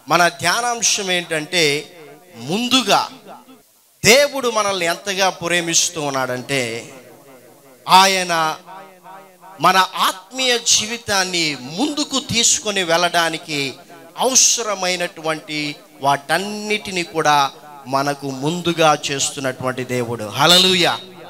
మన ధ్యానాంశం ఏంటంటే ముందుగా దేవుడు మనల్ని ఎంతగా ప్రేమిస్తూ ఉన్నాడంటే ఆయన మన ఆత్మీయ జీవితాన్ని ముందుకు తీసుకొని వెళ్ళడానికి అవసరమైనటువంటి వాటన్నిటిని కూడా మనకు ముందుగా చేస్తున్నటువంటి దేవుడు హలలుయ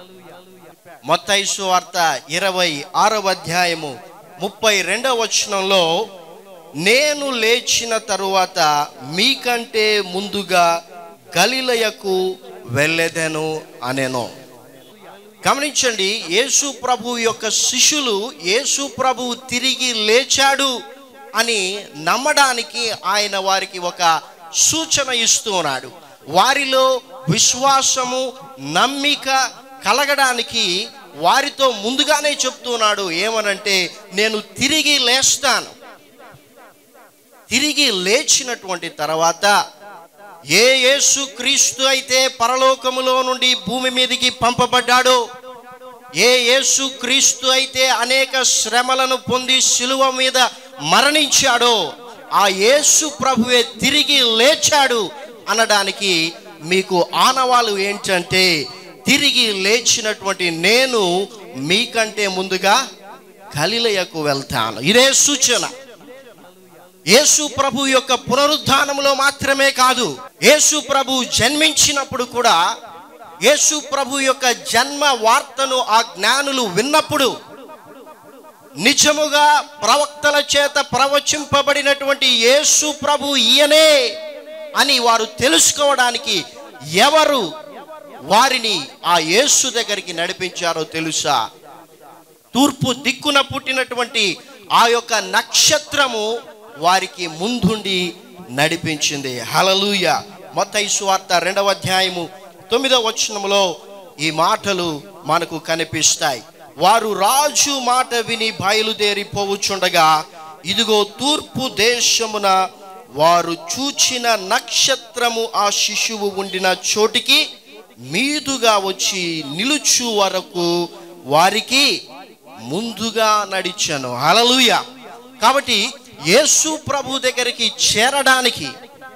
మొత్తైసు వార్త ఇరవై ఆరవ అధ్యాయము ముప్పై రెండవ వచనంలో నేను లేచిన తరువాత మీకంటే ముందుగా గలిలయకు వెళ్ళెదను అనెను గమనించండి యేసు ప్రభు యొక్క శిష్యులు యేసు ప్రభు తిరిగి లేచాడు అని నమ్మడానికి ఆయన వారికి ఒక సూచన ఇస్తూ ఉన్నాడు వారిలో విశ్వాసము నమ్మిక కలగడానికి వారితో ముందుగానే చెప్తున్నాడు ఏమనంటే నేను తిరిగి లేస్తాను తిరిగి లేచినటువంటి తర్వాత ఏ యేసు క్రీస్తు అయితే పరలోకములో నుండి భూమి మీదకి పంపబడ్డాడో ఏ యేసు క్రీస్తు అయితే అనేక శ్రమలను పొంది శిలువ మీద మరణించాడో ఆ యేసు ప్రభువే తిరిగి లేచాడు అనడానికి మీకు ఆనవాలు ఏంటంటే తిరిగి లేచినటువంటి నేను మీకంటే ముందుగా కలిలయకు వెళ్తాను ఇదే సూచన యేసు ప్రభు యొక్క పునరుద్ధానములో మాత్రమే కాదు యేసు ప్రభు జన్మించినప్పుడు కూడా యేసు ప్రభు యొక్క జన్మ వార్తను ఆ జ్ఞానులు విన్నప్పుడు నిజముగా ప్రవక్తల చేత ప్రవచింపబడినటువంటి యేసు ప్రభు ఈయనే అని వారు తెలుసుకోవడానికి ఎవరు వారిని ఆ యేసు దగ్గరికి నడిపించారో తెలుసా తూర్పు దిక్కున పుట్టినటువంటి ఆ యొక్క నక్షత్రము వారికి ముందుండి నడిపించింది హలలుయ మొత్త వార్త రెండవ అధ్యాయము తొమ్మిదవ వచనములో ఈ మాటలు మనకు కనిపిస్తాయి వారు రాజు మాట విని బయలుదేరిపోవచ్చుండగా ఇదిగో తూర్పు దేశమున వారు చూచిన నక్షత్రము ఆ శిశువు ఉండిన చోటికి మీదుగా వచ్చి నిలుచు వరకు వారికి ముందుగా నడిచాను హలలుయ కాబట్టి యేసు ప్రభు దగ్గరికి చేరడానికి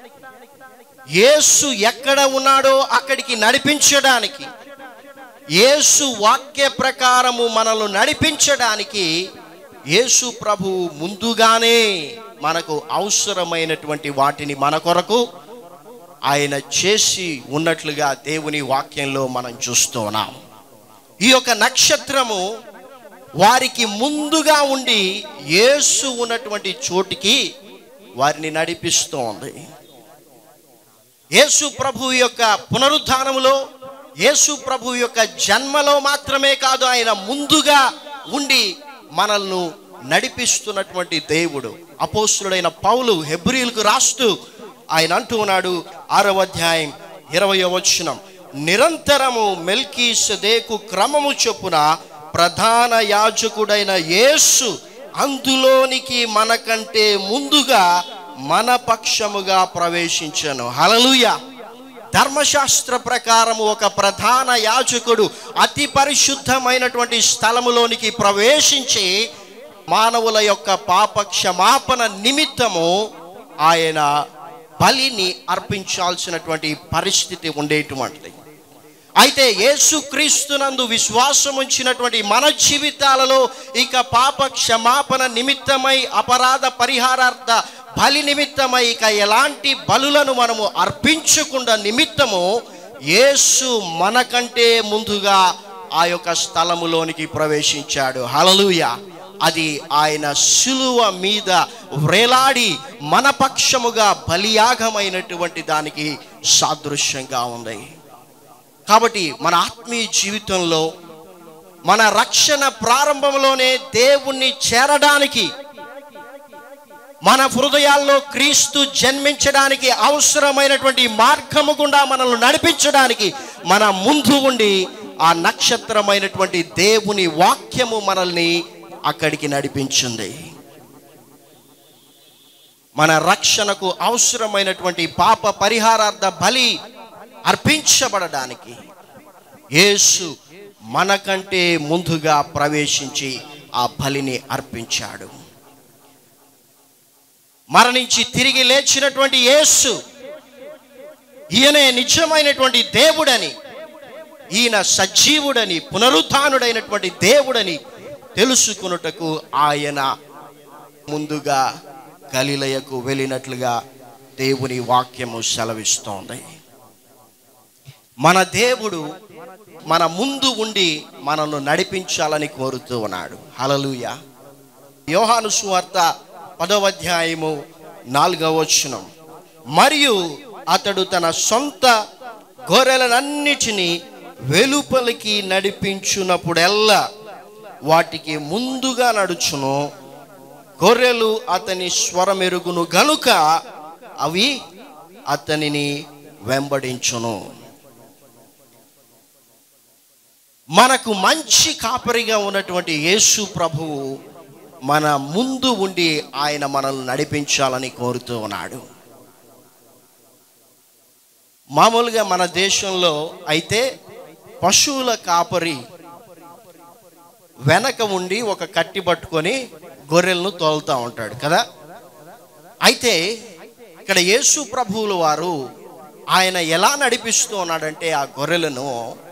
యేసు ఎక్కడ ఉన్నాడో అక్కడికి నడిపించడానికి యేసు వాక్య ప్రకారము మనల్ని నడిపించడానికి యేసు ప్రభు ముందుగానే మనకు అవసరమైనటువంటి వాటిని మన కొరకు ఆయన చేసి ఉన్నట్లుగా దేవుని వాక్యంలో మనం చూస్తున్నాం ఈ యొక్క నక్షత్రము వారికి ముందుగా ఉండి యేసు ఉన్నటువంటి చోటికి వారిని నడిపిస్తోంది యేసు ప్రభు యొక్క పునరుద్ధానములో యేసు ప్రభు యొక్క జన్మలో మాత్రమే కాదు ఆయన ముందుగా ఉండి మనల్ని నడిపిస్తున్నటువంటి దేవుడు అపోస్తుడైన పౌలు హెబ్రిలకు రాస్తూ ఆయన అంటూ ఉన్నాడు ఆరవ అధ్యాయం ఇరవయో వచనం నిరంతరము మెల్కీ సదేకు క్రమము చొప్పున ప్రధాన యాజకుడైన యేసు అందులోనికి మనకంటే ముందుగా మన పక్షముగా ప్రవేశించను హలలుయ ధర్మశాస్త్ర ప్రకారము ఒక ప్రధాన యాజకుడు అతి పరిశుద్ధమైనటువంటి స్థలములోనికి ప్రవేశించి మానవుల యొక్క పాప క్షమాపణ నిమిత్తము ఆయన బలిని అర్పించాల్సినటువంటి పరిస్థితి ఉండేటువంటిది అయితే యేసుక్రీస్తునందు విశ్వాసం ఉంచినటువంటి మన జీవితాలలో ఇక పాప క్షమాపణ నిమిత్తమై అపరాధ పరిహారార్థ బలి నిమిత్తమై ఇక ఎలాంటి బలులను మనము అర్పించకుండా నిమిత్తము యేసు మనకంటే ముందుగా ఆ యొక్క స్థలములోనికి ప్రవేశించాడు హలలుయ అది ఆయన శిలువ మీద వ్రేలాడి మన పక్షముగా బలియాగమైనటువంటి దానికి సాదృశ్యంగా ఉంది కాబట్టి మన ఆత్మీయ జీవితంలో మన రక్షణ ప్రారంభంలోనే దేవుణ్ణి చేరడానికి మన హృదయాల్లో క్రీస్తు జన్మించడానికి అవసరమైనటువంటి మార్గము గుండా మనల్ని నడిపించడానికి మన ముందు ఉండి ఆ నక్షత్రమైనటువంటి దేవుని వాక్యము మనల్ని అక్కడికి నడిపించింది మన రక్షణకు అవసరమైనటువంటి పాప పరిహారార్థ బలి అర్పించబడడానికి యేసు మనకంటే ముందుగా ప్రవేశించి ఆ బలిని అర్పించాడు మరణించి తిరిగి లేచినటువంటి యేసు ఈయనే నిజమైనటువంటి దేవుడని ఈయన సజీవుడని పునరుత్నుడైనటువంటి దేవుడని తెలుసుకున్నటకు ఆయన ముందుగా గలిలయకు వెళ్ళినట్లుగా దేవుని వాక్యము సెలవిస్తోంది మన దేవుడు మన ముందు ఉండి మనల్ని నడిపించాలని కోరుతూ ఉన్నాడు హలలుయ యోహాను సువార్త పదవ అధ్యాయము నాలుగవ వచనం మరియు అతడు తన సొంత గొర్రెలనన్నిటినీ వెలుపలికి నడిపించున్నప్పుడెల్లా వాటికి ముందుగా నడుచును గొర్రెలు అతని స్వరమెరుగును గనుక అవి అతనిని వెంబడించును మనకు మంచి కాపరిగా ఉన్నటువంటి యేసు ప్రభువు మన ముందు ఉండి ఆయన మనల్ని నడిపించాలని కోరుతూ ఉన్నాడు మామూలుగా మన దేశంలో అయితే పశువుల కాపరి వెనక ఉండి ఒక కట్టి పట్టుకొని గొర్రెలను తోలుతూ ఉంటాడు కదా అయితే ఇక్కడ యేసు ప్రభువుల వారు ఆయన ఎలా నడిపిస్తూ ఉన్నాడంటే ఆ గొర్రెలను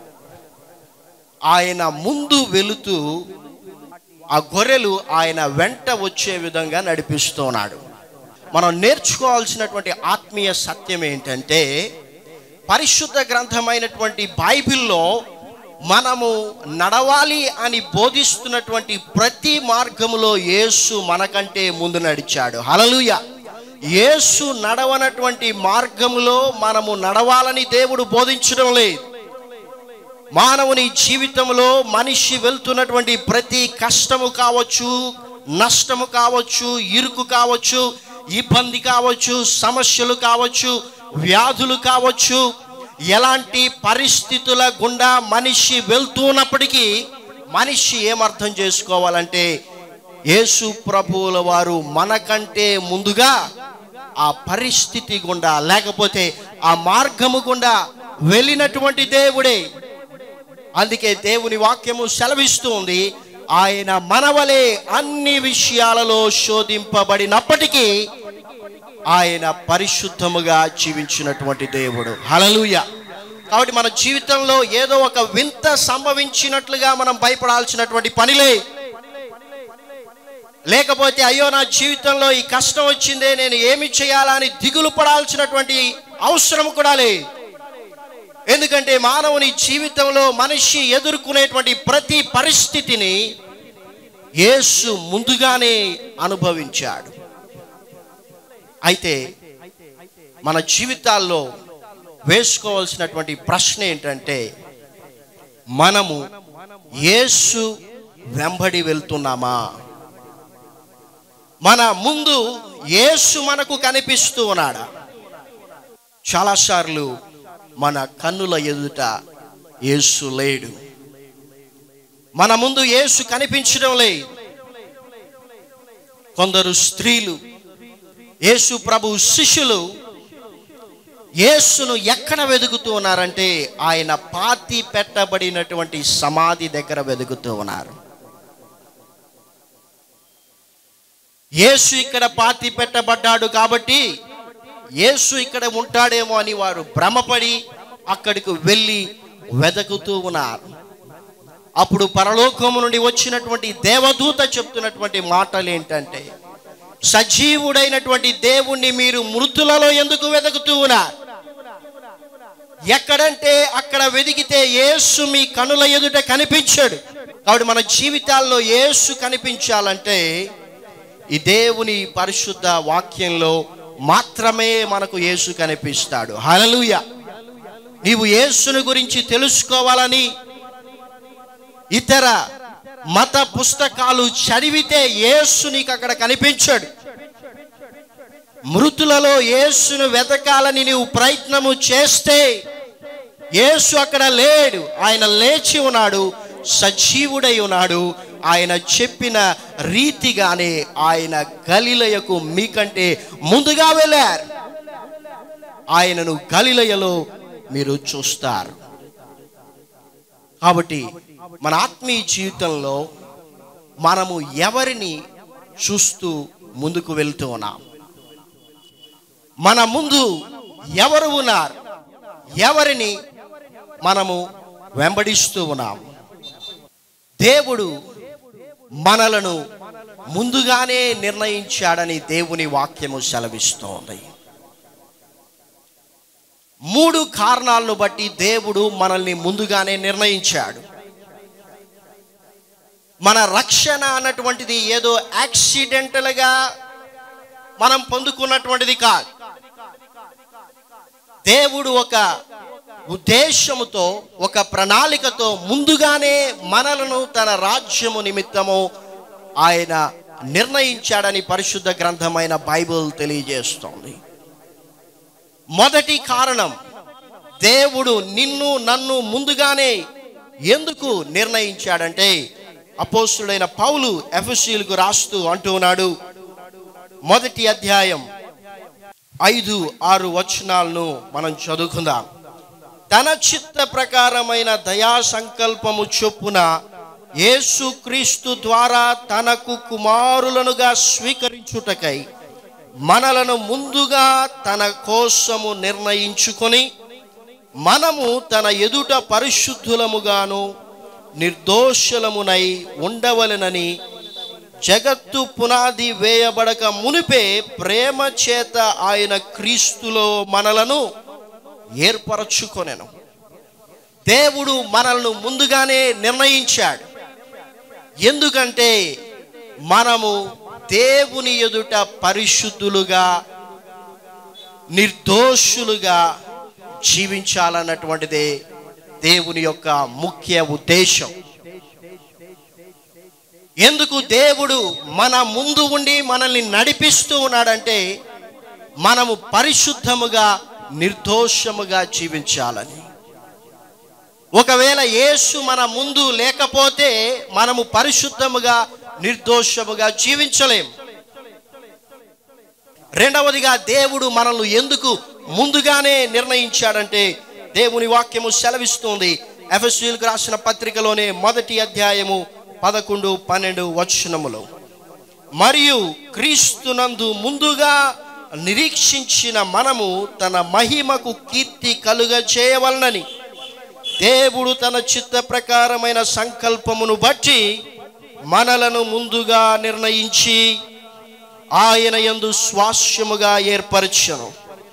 ఆయన ముందు వెళుతూ ఆ గొర్రెలు ఆయన వెంట వచ్చే విధంగా నడిపిస్తూ ఉన్నాడు మనం నేర్చుకోవాల్సినటువంటి ఆత్మీయ సత్యం ఏంటంటే పరిశుద్ధ గ్రంథమైనటువంటి బైబిల్లో మనము నడవాలి అని బోధిస్తున్నటువంటి ప్రతి మార్గములో యేసు మనకంటే ముందు నడిచాడు హలలుయ యేసు నడవనటువంటి మార్గములో మనము నడవాలని దేవుడు బోధించడం లేదు మానవుని జీవితంలో మనిషి వెళ్తున్నటువంటి ప్రతి కష్టము కావచ్చు నష్టము కావచ్చు ఇరుకు కావచ్చు ఇబ్బంది కావచ్చు సమస్యలు కావచ్చు వ్యాధులు కావచ్చు ఎలాంటి పరిస్థితుల గుండా మనిషి వెళ్తున్నప్పటికీ మనిషి ఏమర్థం చేసుకోవాలంటే యేసు ప్రభువుల వారు మనకంటే ముందుగా ఆ పరిస్థితి గుండా లేకపోతే ఆ మార్గము గుండా వెళ్ళినటువంటి దేవుడే అందుకే దేవుని వాక్యము సెలవిస్తూ ఉంది ఆయన మనవలే అన్ని విషయాలలో శోధింపబడినప్పటికీ ఆయన పరిశుద్ధముగా జీవించినటువంటి దేవుడు హలలుయ కాబట్టి మన జీవితంలో ఏదో ఒక వింత సంభవించినట్లుగా మనం భయపడాల్సినటువంటి పనిలే లేకపోతే అయ్యో నా జీవితంలో ఈ కష్టం వచ్చిందే నేను ఏమి చేయాలా అని దిగులు పడాల్సినటువంటి అవసరం కూడా లేదు ఎందుకంటే మానవుని జీవితంలో మనిషి ఎదుర్కొనేటువంటి ప్రతి పరిస్థితిని యేసు ముందుగానే అనుభవించాడు అయితే మన జీవితాల్లో వేసుకోవాల్సినటువంటి ప్రశ్న ఏంటంటే మనము యేసు వెంబడి వెళ్తున్నామా మన ముందు యేసు మనకు కనిపిస్తూ ఉన్నాడా చాలాసార్లు మన కన్నుల ఎదుట యేసు లేడు మన ముందు యేసు కనిపించడం లేదు కొందరు స్త్రీలు యేసు ప్రభు శిష్యులు యేసును ఎక్కడ వెతుకుతూ ఉన్నారంటే ఆయన పాతి పెట్టబడినటువంటి సమాధి దగ్గర వెతుకుతూ ఉన్నారు యేసు ఇక్కడ పాతి పెట్టబడ్డాడు కాబట్టి యేసు ఇక్కడ ఉంటాడేమో అని వారు భ్రమపడి అక్కడికి వెళ్ళి వెతుకుతూ ఉన్నారు అప్పుడు పరలోకము నుండి వచ్చినటువంటి దేవదూత చెప్తున్నటువంటి మాటలు ఏంటంటే సజీవుడైనటువంటి దేవుణ్ణి మీరు మృతులలో ఎందుకు వెతుకుతూ ఉన్నారు ఎక్కడంటే అక్కడ వెతికితే యేసు మీ కనుల ఎదుట కనిపించాడు కాబట్టి మన జీవితాల్లో యేసు కనిపించాలంటే ఈ దేవుని పరిశుద్ధ వాక్యంలో మాత్రమే మనకు యేసు కనిపిస్తాడు హలలుయ నీవు యేసుని గురించి తెలుసుకోవాలని ఇతర మత పుస్తకాలు చదివితే యేసు నీకు అక్కడ కనిపించాడు మృతులలో యేసును వెతకాలని నీవు ప్రయత్నము చేస్తే యేసు అక్కడ లేడు ఆయన లేచి ఉన్నాడు సజీవుడై ఉన్నాడు ఆయన చెప్పిన రీతిగానే ఆయన గలిలయకు మీకంటే ముందుగా వెళ్ళారు ఆయనను గలిలయలో మీరు చూస్తారు కాబట్టి మన ఆత్మీయ జీవితంలో మనము ఎవరిని చూస్తూ ముందుకు వెళ్తూ ఉన్నాం మన ముందు ఎవరు ఉన్నారు ఎవరిని మనము వెంబడిస్తూ ఉన్నాం దేవుడు మనలను ముందుగానే నిర్ణయించాడని దేవుని వాక్యము సెలవిస్తోంది మూడు కారణాలను బట్టి దేవుడు మనల్ని ముందుగానే నిర్ణయించాడు మన రక్షణ అన్నటువంటిది ఏదో యాక్సిడెంటల్గా మనం పొందుకున్నటువంటిది కాదు దేవుడు ఒక ఉద్దేశముతో ఒక ప్రణాళికతో ముందుగానే మనలను తన రాజ్యము నిమిత్తము ఆయన నిర్ణయించాడని పరిశుద్ధ గ్రంథమైన బైబిల్ తెలియజేస్తోంది మొదటి కారణం దేవుడు నిన్ను నన్ను ముందుగానే ఎందుకు నిర్ణయించాడంటే అపోస్తుడైన పౌలు ఎఫ్ఎస్సీలకు రాస్తూ అంటూ ఉన్నాడు మొదటి అధ్యాయం ఐదు ఆరు వచనాలను మనం చదువుకుందాం తన చిత్త ప్రకారమైన దయా సంకల్పము చొప్పున యేసుక్రీస్తు ద్వారా తనకు కుమారులనుగా స్వీకరించుటకై మనలను ముందుగా తన కోసము నిర్ణయించుకొని మనము తన ఎదుట పరిశుద్ధులముగాను నిర్దోషులమునై ఉండవలెనని జగత్తు పునాది వేయబడక మునిపే ప్రేమ చేత ఆయన క్రీస్తులో మనలను ఏర్పరచుకొనెను దేవుడు మనల్ని ముందుగానే నిర్ణయించాడు ఎందుకంటే మనము దేవుని ఎదుట పరిశుద్ధులుగా నిర్దోషులుగా జీవించాలన్నటువంటిదే దేవుని యొక్క ముఖ్య ఉద్దేశం ఎందుకు దేవుడు మన ముందు ఉండి మనల్ని నడిపిస్తూ ఉన్నాడంటే మనము పరిశుద్ధముగా నిర్దోషముగా జీవించాలని ఒకవేళ యేసు మన ముందు లేకపోతే మనము పరిశుద్ధముగా నిర్దోషముగా జీవించలేం రెండవదిగా దేవుడు మనల్ని ఎందుకు ముందుగానే నిర్ణయించాడంటే దేవుని వాక్యము సెలవిస్తుంది ఎఫ్ఎస్సీలకు రాసిన పత్రికలోనే మొదటి అధ్యాయము పదకొండు పన్నెండు వచనములో మరియు క్రీస్తునందు ముందుగా నిరీక్షించిన మనము తన మహిమకు కీర్తి కలుగ చేయవలనని దేవుడు తన చిత్త ప్రకారమైన సంకల్పమును బట్టి మనలను ముందుగా నిర్ణయించి ఆయన యందు స్వాస్యముగా ఏర్పరచను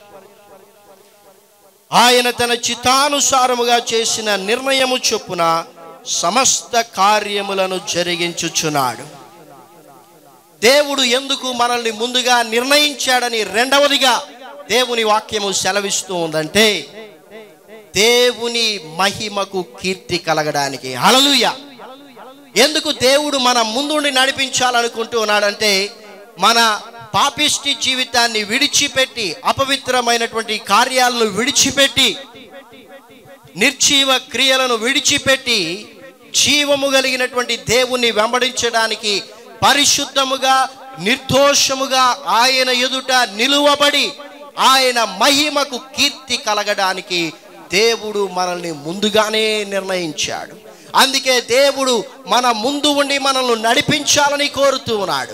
ఆయన తన చిత్తానుసారముగా చేసిన నిర్ణయము చొప్పున సమస్త కార్యములను జరిగించుచున్నాడు దేవుడు ఎందుకు మనల్ని ముందుగా నిర్ణయించాడని రెండవదిగా దేవుని వాక్యము సెలవిస్తూ ఉందంటే దేవుని మహిమకు కీర్తి కలగడానికి హలలుయ ఎందుకు దేవుడు మన ముందుండి నడిపించాలనుకుంటూ ఉన్నాడంటే మన పాపిష్టి జీవితాన్ని విడిచిపెట్టి అపవిత్రమైనటువంటి కార్యాలను విడిచిపెట్టి నిర్జీవ క్రియలను విడిచిపెట్టి జీవము కలిగినటువంటి దేవుణ్ణి వెంబడించడానికి పరిశుద్ధముగా నిర్దోషముగా ఆయన ఎదుట నిలువబడి ఆయన మహిమకు కీర్తి కలగడానికి దేవుడు మనల్ని ముందుగానే నిర్ణయించాడు అందుకే దేవుడు మన ముందు ఉండి మనల్ని నడిపించాలని కోరుతూ ఉన్నాడు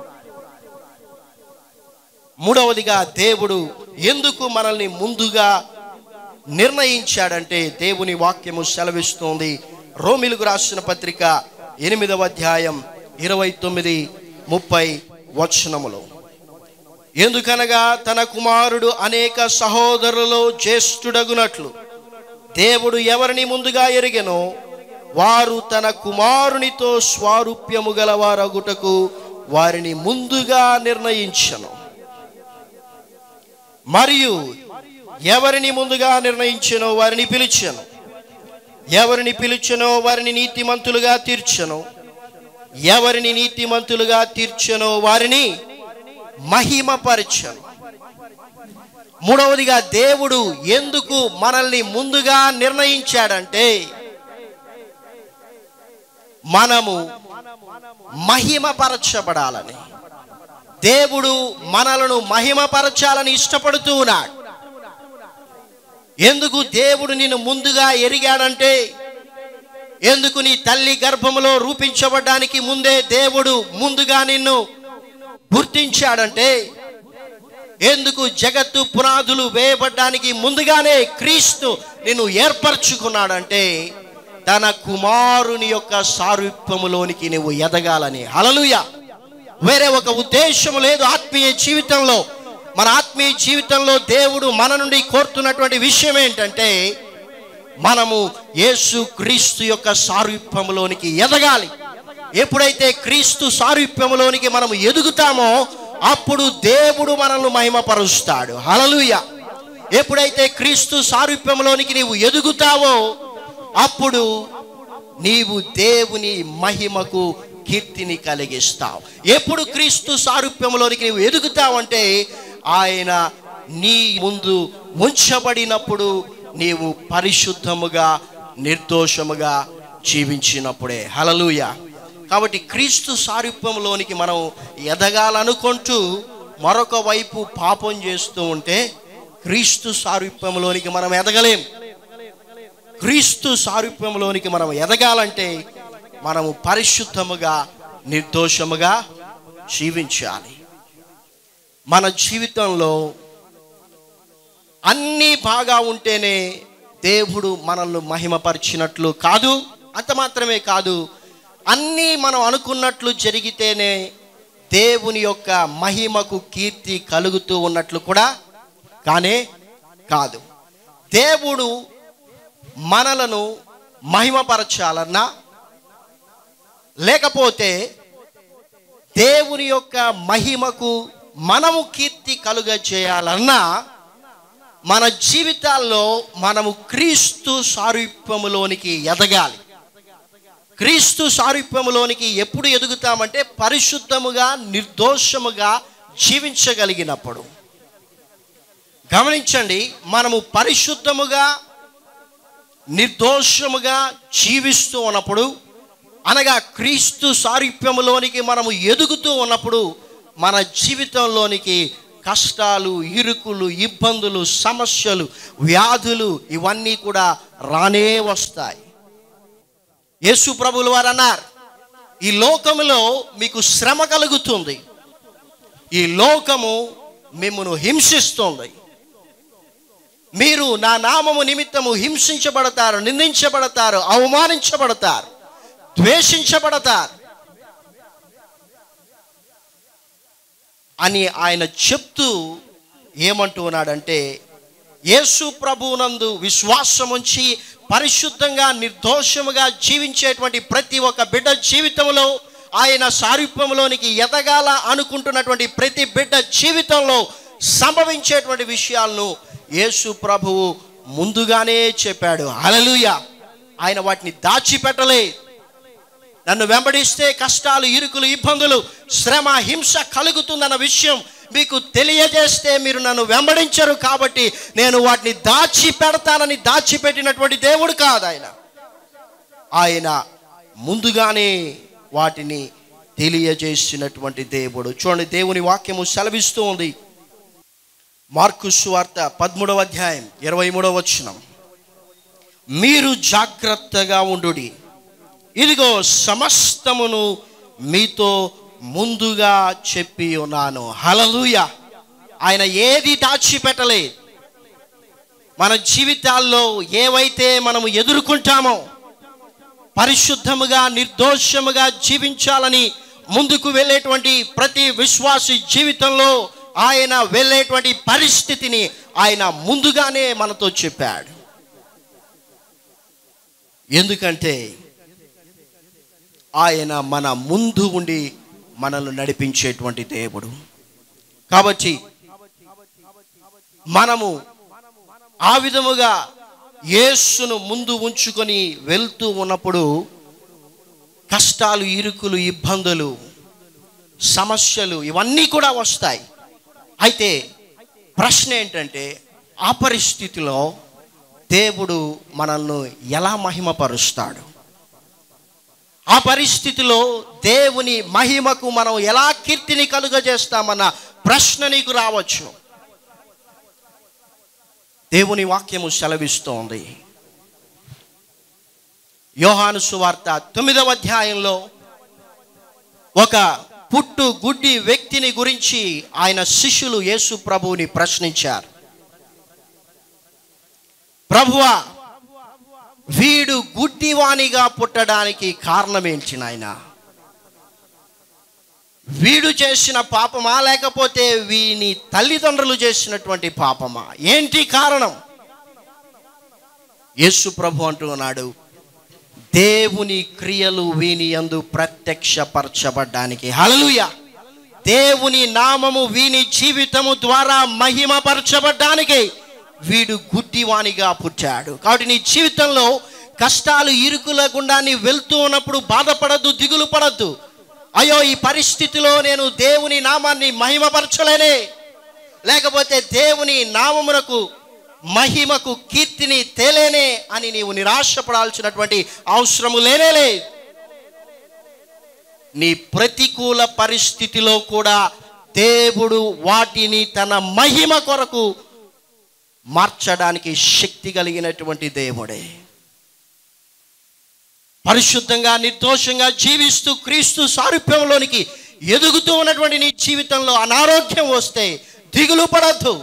మూడవదిగా దేవుడు ఎందుకు మనల్ని ముందుగా నిర్ణయించాడంటే దేవుని వాక్యము సెలవిస్తోంది రోమిలకు రాసిన పత్రిక ఎనిమిదవ అధ్యాయం ఇరవై తొమ్మిది ముప్పై వచనములో ఎందుకనగా తన కుమారుడు అనేక సహోదరులలో జ్యేష్ఠుడగునట్లు దేవుడు ఎవరిని ముందుగా ఎరిగెనో వారు తన కుమారునితో స్వారూప్యము గలవారగుటకు వారిని ముందుగా నిర్ణయించను మరియు ఎవరిని ముందుగా నిర్ణయించనో వారిని పిలిచెను ఎవరిని పిలిచెనో వారిని నీతిమంతులుగా తీర్చెను ఎవరిని నీతిమంతులుగా తీర్చెనో వారిని మహిమపరచను మూడవదిగా దేవుడు ఎందుకు మనల్ని ముందుగా నిర్ణయించాడంటే మనము మహిమపరచబడాలని దేవుడు మనలను మహిమపరచాలని ఇష్టపడుతూ ఉన్నాడు ఎందుకు దేవుడు నిన్ను ముందుగా ఎరిగాడంటే ఎందుకు నీ తల్లి గర్భములో రూపించబడ్డానికి ముందే దేవుడు ముందుగా నిన్ను గుర్తించాడంటే ఎందుకు జగత్తు పునాదులు వేయబడ్డానికి ముందుగానే క్రీస్తు నిన్ను ఏర్పరచుకున్నాడంటే తన కుమారుని యొక్క సారూప్యములోనికి నువ్వు ఎదగాలని హలలుయ వేరే ఒక ఉద్దేశం లేదు ఆత్మీయ జీవితంలో మన ఆత్మీయ జీవితంలో దేవుడు మన నుండి కోరుతున్నటువంటి విషయం ఏంటంటే మనము యేసు క్రీస్తు యొక్క సారూప్యములోనికి ఎదగాలి ఎప్పుడైతే క్రీస్తు సారూప్యములోనికి మనము ఎదుగుతామో అప్పుడు దేవుడు మనల్ని మహిమపరుస్తాడు హలలుయ ఎప్పుడైతే క్రీస్తు సారూప్యములోనికి నీవు ఎదుగుతావో అప్పుడు నీవు దేవుని మహిమకు కీర్తిని కలిగిస్తావు ఎప్పుడు క్రీస్తు సారూప్యంలోనికి నీవు ఎదుగుతావంటే ఆయన నీ ముందు ఉంచబడినప్పుడు నీవు పరిశుద్ధముగా నిర్దోషముగా జీవించినప్పుడే హలలుయ కాబట్టి క్రీస్తు సారూప్యంలోనికి మనం ఎదగాలనుకుంటూ మరొక వైపు పాపం చేస్తూ ఉంటే క్రీస్తు సారూప్యంలోనికి మనం ఎదగలేం క్రీస్తు సారూప్యంలోనికి మనం ఎదగాలంటే మనము పరిశుద్ధముగా నిర్దోషముగా జీవించాలి మన జీవితంలో అన్నీ బాగా ఉంటేనే దేవుడు మనల్ని మహిమపరిచినట్లు కాదు అంత మాత్రమే కాదు అన్నీ మనం అనుకున్నట్లు జరిగితేనే దేవుని యొక్క మహిమకు కీర్తి కలుగుతూ ఉన్నట్లు కూడా కానే కాదు దేవుడు మనలను మహిమపరచాలన్నా లేకపోతే దేవుని యొక్క మహిమకు మనము కీర్తి కలుగ చేయాలన్నా మన జీవితాల్లో మనము క్రీస్తు సారూప్యములోనికి ఎదగాలి క్రీస్తు సారూప్యములోనికి ఎప్పుడు ఎదుగుతామంటే పరిశుద్ధముగా నిర్దోషముగా జీవించగలిగినప్పుడు గమనించండి మనము పరిశుద్ధముగా నిర్దోషముగా జీవిస్తూ ఉన్నప్పుడు అనగా క్రీస్తు సారూప్యములోనికి మనము ఎదుగుతూ ఉన్నప్పుడు మన జీవితంలోనికి కష్టాలు ఇరుకులు ఇబ్బందులు సమస్యలు వ్యాధులు ఇవన్నీ కూడా రానే వస్తాయి యేసు ప్రభులు వారు అన్నారు ఈ లోకములో మీకు శ్రమ కలుగుతుంది ఈ లోకము మిమ్మను హింసిస్తుంది మీరు నా నామము నిమిత్తము హింసించబడతారు నిందించబడతారు అవమానించబడతారు ద్వేషించబడతారు అని ఆయన చెప్తూ ఏమంటున్నాడంటే యేసు ప్రభువునందు విశ్వాసం ఉంచి పరిశుద్ధంగా నిర్దోషముగా జీవించేటువంటి ప్రతి ఒక్క బిడ్డ జీవితంలో ఆయన సారూప్యంలోనికి ఎదగాల అనుకుంటున్నటువంటి ప్రతి బిడ్డ జీవితంలో సంభవించేటువంటి విషయాలను యేసు ప్రభువు ముందుగానే చెప్పాడు హల్లెలూయ ఆయన వాటిని దాచిపెట్టలే నన్ను వెంబడిస్తే కష్టాలు ఇరుకులు ఇబ్బందులు శ్రమ హింస కలుగుతుందన్న విషయం మీకు తెలియజేస్తే మీరు నన్ను వెంబడించరు కాబట్టి నేను వాటిని దాచి పెడతానని దాచిపెట్టినటువంటి దేవుడు కాదు ఆయన ఆయన ముందుగానే వాటిని తెలియజేసినటువంటి దేవుడు చూడండి దేవుని వాక్యము సెలవిస్తూ ఉంది మార్కు సువార్త పదమూడవ అధ్యాయం ఇరవై మూడవ వచనం మీరు జాగ్రత్తగా ఉండుడి ఇదిగో సమస్తమును మీతో ముందుగా చెప్పి ఉన్నాను హలలుయ ఆయన ఏది దాచిపెట్టలే మన జీవితాల్లో ఏవైతే మనము ఎదుర్కొంటామో పరిశుద్ధముగా నిర్దోషముగా జీవించాలని ముందుకు వెళ్ళేటువంటి ప్రతి విశ్వాసి జీవితంలో ఆయన వెళ్ళేటువంటి పరిస్థితిని ఆయన ముందుగానే మనతో చెప్పాడు ఎందుకంటే ఆయన మన ముందు ఉండి మనల్ని నడిపించేటువంటి దేవుడు కాబట్టి మనము ఆ విధముగా యేసును ముందు ఉంచుకొని వెళ్తూ ఉన్నప్పుడు కష్టాలు ఇరుకులు ఇబ్బందులు సమస్యలు ఇవన్నీ కూడా వస్తాయి అయితే ప్రశ్న ఏంటంటే ఆ పరిస్థితిలో దేవుడు మనల్ని ఎలా మహిమపరుస్తాడు ఆ పరిస్థితిలో దేవుని మహిమకు మనం ఎలా కీర్తిని కలుగజేస్తామన్న ప్రశ్న నీకు రావచ్చు దేవుని వాక్యము సెలవిస్తోంది యోహాను సువార్త తొమ్మిదవ అధ్యాయంలో ఒక పుట్టు గుడ్డి వ్యక్తిని గురించి ఆయన శిష్యులు యేసు ప్రభువుని ప్రశ్నించారు ప్రభువా వీడు గుడ్డివానిగా పుట్టడానికి కారణమేంటి నాయన వీడు చేసిన పాపమా లేకపోతే వీని తల్లిదండ్రులు చేసినటువంటి పాపమా ఏంటి కారణం యేసు ప్రభు అంటున్నాడు దేవుని క్రియలు వీని యందు ప్రత్యక్షపరచబడ్డానికి హల్లెలూయా దేవుని నామము వీని జీవితము ద్వారా మహిమపరచబడ్డానికి వీడు గుడ్డివానిగా పుట్టాడు కాబట్టి నీ జీవితంలో కష్టాలు ఇరుకుల గుండా నీ వెళ్తూ ఉన్నప్పుడు బాధపడద్దు దిగులు పడద్దు అయ్యో ఈ పరిస్థితిలో నేను దేవుని నామాన్ని మహిమపరచలేనే లేకపోతే దేవుని నామమునకు మహిమకు కీర్తిని తేలేనే అని నీవు నిరాశపడాల్సినటువంటి అవసరము లేనేలే నీ ప్రతికూల పరిస్థితిలో కూడా దేవుడు వాటిని తన మహిమ కొరకు మార్చడానికి శక్తి కలిగినటువంటి దేవుడే పరిశుద్ధంగా నిర్దోషంగా జీవిస్తూ క్రీస్తు సారూప్యంలోనికి ఎదుగుతూ ఉన్నటువంటి నీ జీవితంలో అనారోగ్యం వస్తే దిగులు పడద్దు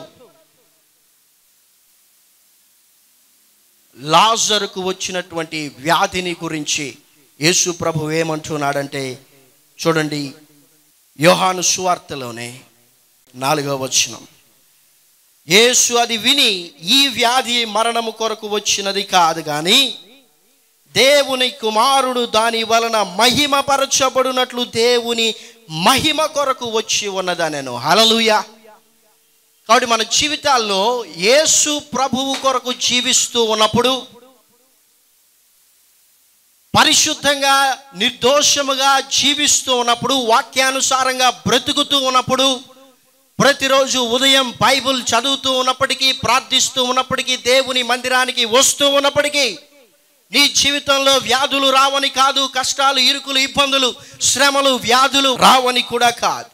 లాజరుకు వచ్చినటువంటి వ్యాధిని గురించి యేసు ప్రభు ఏమంటున్నాడంటే చూడండి యోహాను సువార్తలోనే నాలుగవ వచనం యేసు అది విని ఈ వ్యాధి మరణము కొరకు వచ్చినది కాదు కానీ దేవుని కుమారుడు దాని వలన మహిమపరచబడినట్లు దేవుని మహిమ కొరకు వచ్చి ఉన్నదనెను హలలుయా కాబట్టి మన జీవితాల్లో యేసు ప్రభువు కొరకు జీవిస్తూ ఉన్నప్పుడు పరిశుద్ధంగా నిర్దోషముగా జీవిస్తూ ఉన్నప్పుడు వాక్యానుసారంగా బ్రతుకుతూ ఉన్నప్పుడు ప్రతిరోజు ఉదయం బైబిల్ చదువుతూ ఉన్నప్పటికీ ప్రార్థిస్తూ ఉన్నప్పటికీ దేవుని మందిరానికి వస్తూ ఉన్నప్పటికీ నీ జీవితంలో వ్యాధులు రావని కాదు కష్టాలు ఇరుకులు ఇబ్బందులు శ్రమలు వ్యాధులు రావని కూడా కాదు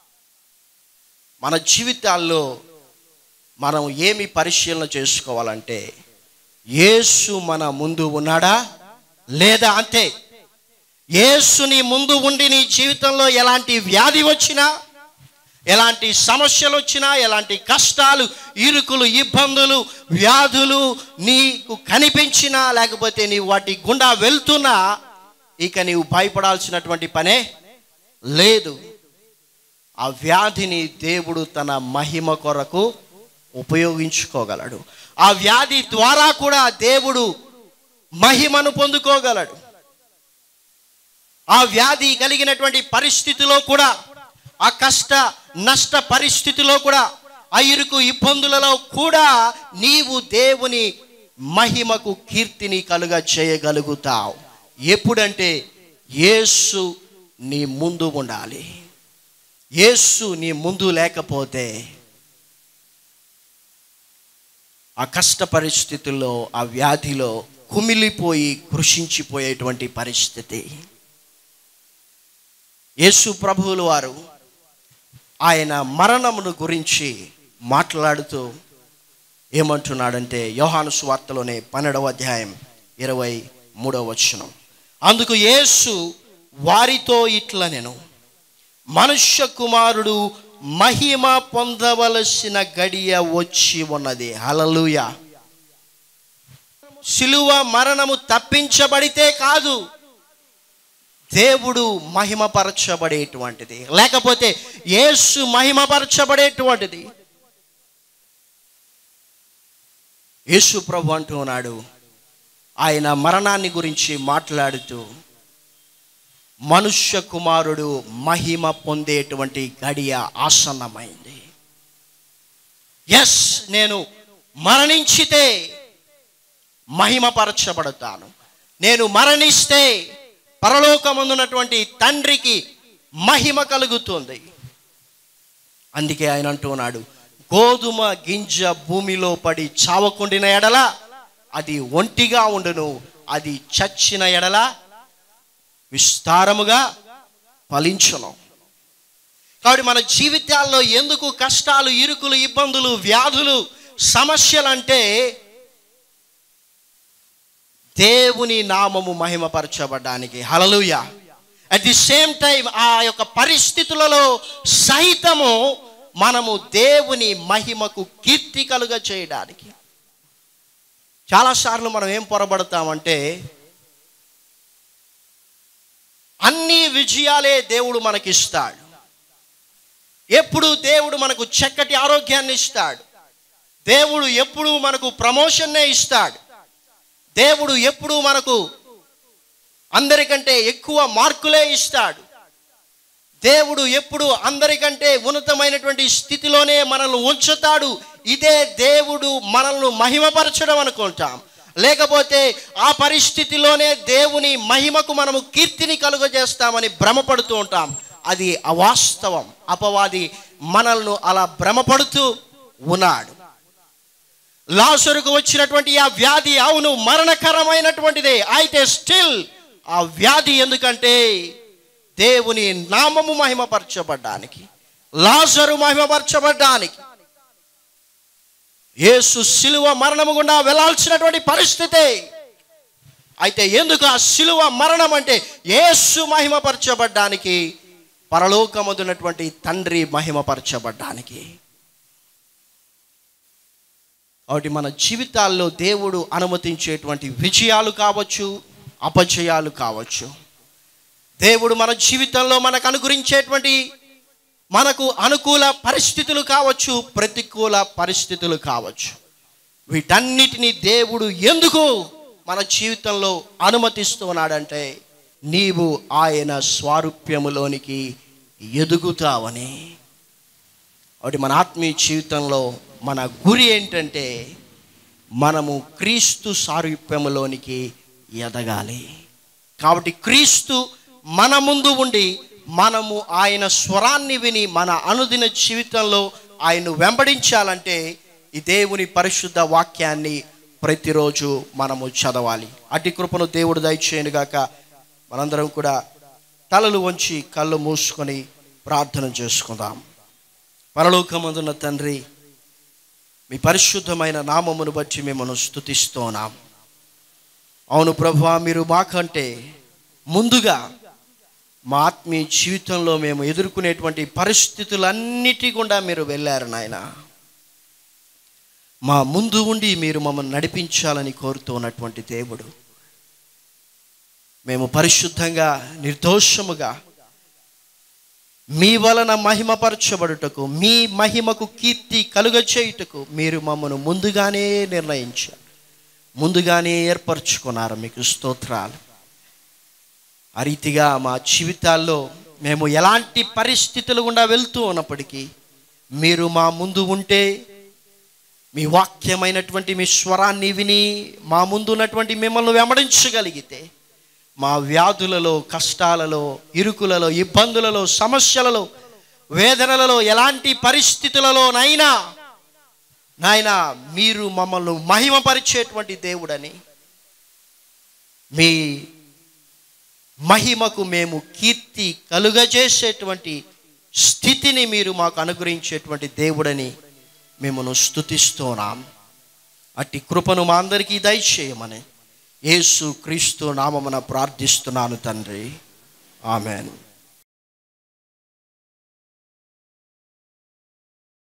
మన జీవితాల్లో మనం ఏమి పరిశీలన చేసుకోవాలంటే యేసు మన ముందు ఉన్నాడా లేదా అంతే యేసుని ముందు ఉండి నీ జీవితంలో ఎలాంటి వ్యాధి వచ్చినా ఎలాంటి సమస్యలు వచ్చినా ఎలాంటి కష్టాలు ఇరుకులు ఇబ్బందులు వ్యాధులు నీకు కనిపించినా లేకపోతే నీవు వాటి గుండా వెళ్తున్నా ఇక నీవు భయపడాల్సినటువంటి పనే లేదు ఆ వ్యాధిని దేవుడు తన మహిమ కొరకు ఉపయోగించుకోగలడు ఆ వ్యాధి ద్వారా కూడా దేవుడు మహిమను పొందుకోగలడు ఆ వ్యాధి కలిగినటువంటి పరిస్థితిలో కూడా ఆ కష్ట నష్ట పరిస్థితిలో కూడా ఆ ఇరుకు ఇబ్బందులలో కూడా నీవు దేవుని మహిమకు కీర్తిని కలుగ చేయగలుగుతావు ఎప్పుడంటే యేసు నీ ముందు ఉండాలి యేసు నీ ముందు లేకపోతే ఆ కష్ట పరిస్థితుల్లో ఆ వ్యాధిలో కుమిలిపోయి కృషించిపోయేటువంటి పరిస్థితి యేసు ప్రభువులు వారు ఆయన మరణమును గురించి మాట్లాడుతూ ఏమంటున్నాడంటే యోహాను సువార్తలోనే పన్నెండవ అధ్యాయం ఇరవై మూడవ వచనం అందుకు యేసు వారితో ఇట్ల నేను మనుష్య కుమారుడు మహిమ పొందవలసిన గడియ వచ్చి ఉన్నది హలలుయ శిలువ మరణము తప్పించబడితే కాదు దేవుడు మహిమపరచబడేటువంటిది లేకపోతే యేసు మహిమపరచబడేటువంటిది యేసు ప్రభు అంటూ ఉన్నాడు ఆయన మరణాన్ని గురించి మాట్లాడుతూ మనుష్య కుమారుడు మహిమ పొందేటువంటి గడియ ఆసన్నమైంది ఎస్ నేను మరణించితే మహిమపరచబడతాను నేను మరణిస్తే పరలోకమందున్నటువంటి తండ్రికి మహిమ కలుగుతుంది అందుకే ఆయన అంటున్నాడు గోధుమ గింజ భూమిలో పడి చావకుండిన ఎడల అది ఒంటిగా ఉండును అది చచ్చిన ఎడల విస్తారముగా ఫలించును కాబట్టి మన జీవితాల్లో ఎందుకు కష్టాలు ఇరుకులు ఇబ్బందులు వ్యాధులు సమస్యలు అంటే దేవుని నామము మహిమపరచబడ్డానికి hallelujah at the same time ఆ యొక్క పరిస్థితులలో సహితము మనము దేవుని మహిమకు కీర్తి కలుగ చేయడానికి చాలాసార్లు మనం ఏం పొరబడతామంటే అన్ని విజయాలే దేవుడు మనకిస్తాడు ఎప్పుడు దేవుడు మనకు చక్కటి ఆరోగ్యాన్ని ఇస్తాడు దేవుడు ఎప్పుడు మనకు ప్రమోషన్నే ఇస్తాడు దేవుడు ఎప్పుడు మనకు అందరికంటే ఎక్కువ మార్కులే ఇస్తాడు దేవుడు ఎప్పుడు అందరికంటే ఉన్నతమైనటువంటి స్థితిలోనే మనల్ని ఉంచుతాడు ఇదే దేవుడు మనల్ని మహిమపరచడం అనుకుంటాం లేకపోతే ఆ పరిస్థితిలోనే దేవుని మహిమకు మనము కీర్తిని కలుగజేస్తామని భ్రమపడుతూ ఉంటాం అది అవాస్తవం అపవాది మనల్ని అలా భ్రమపడుతూ ఉన్నాడు లాసరుకు వచ్చినటువంటి ఆ వ్యాధి అవును మరణకరమైనటువంటిదే అయితే స్టిల్ ఆ వ్యాధి ఎందుకంటే దేవుని నామము మహిమపరచబడ్డానికి లాజరు మహిమపరచబడ్డానికి యేసు సిలువ మరణము గుండా వెళ్ళాల్సినటువంటి పరిస్థితి అయితే ఎందుకు ఆ సిలువ మరణం అంటే యేసు మహిమపరచబడ్డానికి పరలోకముదున్నటువంటి తండ్రి మహిమపరచబడ్డానికి కాబట్టి మన జీవితాల్లో దేవుడు అనుమతించేటువంటి విజయాలు కావచ్చు అపజయాలు కావచ్చు దేవుడు మన జీవితంలో మనకు అనుగురించేటువంటి మనకు అనుకూల పరిస్థితులు కావచ్చు ప్రతికూల పరిస్థితులు కావచ్చు వీటన్నిటిని దేవుడు ఎందుకు మన జీవితంలో అనుమతిస్తున్నాడంటే నీవు ఆయన స్వారూప్యములోనికి ఎదుగుతావని కాబట్టి మన ఆత్మీయ జీవితంలో మన గురి ఏంటంటే మనము క్రీస్తు సారూప్యములోనికి ఎదగాలి కాబట్టి క్రీస్తు మన ముందు ఉండి మనము ఆయన స్వరాన్ని విని మన అనుదిన జీవితంలో ఆయన్ను వెంబడించాలంటే ఈ దేవుని పరిశుద్ధ వాక్యాన్ని ప్రతిరోజు మనము చదవాలి అటు కృపను దేవుడు దయచేయనుగాక మనందరం కూడా తలలు వంచి కళ్ళు మూసుకొని ప్రార్థన చేసుకుందాం పరలోకమందున్న తండ్రి మీ పరిశుద్ధమైన నామమును బట్టి మిమ్మల్ని స్థుతిస్తున్నాం అవును ప్రభా మీరు మాకంటే ముందుగా మా ఆత్మీయ జీవితంలో మేము ఎదుర్కొనేటువంటి పరిస్థితులన్నిటి గుండా మీరు వెళ్ళారు నాయన మా ముందు ఉండి మీరు మమ్మల్ని నడిపించాలని కోరుతూ ఉన్నటువంటి దేవుడు మేము పరిశుద్ధంగా నిర్దోషముగా మీ వలన మహిమపరచబడుటకు మీ మహిమకు కీర్తి కలుగచేయుటకు మీరు మమ్మను ముందుగానే నిర్ణయించారు ముందుగానే ఏర్పరచుకున్నారు మీకు స్తోత్రాలు ఆ రీతిగా మా జీవితాల్లో మేము ఎలాంటి పరిస్థితులు గుండా వెళ్తూ ఉన్నప్పటికీ మీరు మా ముందు ఉంటే మీ వాక్యమైనటువంటి మీ స్వరాన్ని విని మా ముందు ఉన్నటువంటి మిమ్మల్ని వెంబడించగలిగితే మా వ్యాధులలో కష్టాలలో ఇరుకులలో ఇబ్బందులలో సమస్యలలో వేదనలలో ఎలాంటి పరిస్థితులలోనైనా నాయన మీరు మమ్మల్ని మహిమపరిచేటువంటి దేవుడని మీ మహిమకు మేము కీర్తి కలుగజేసేటువంటి స్థితిని మీరు మాకు అనుగ్రహించేటువంటి దేవుడని మిమ్మల్ని స్తుతిస్తున్నాం అట్టి కృపను మా అందరికీ దయచేయమని యేసు క్రీస్తు నామమున ప్రార్థిస్తున్నాను తండ్రి ఆమెన్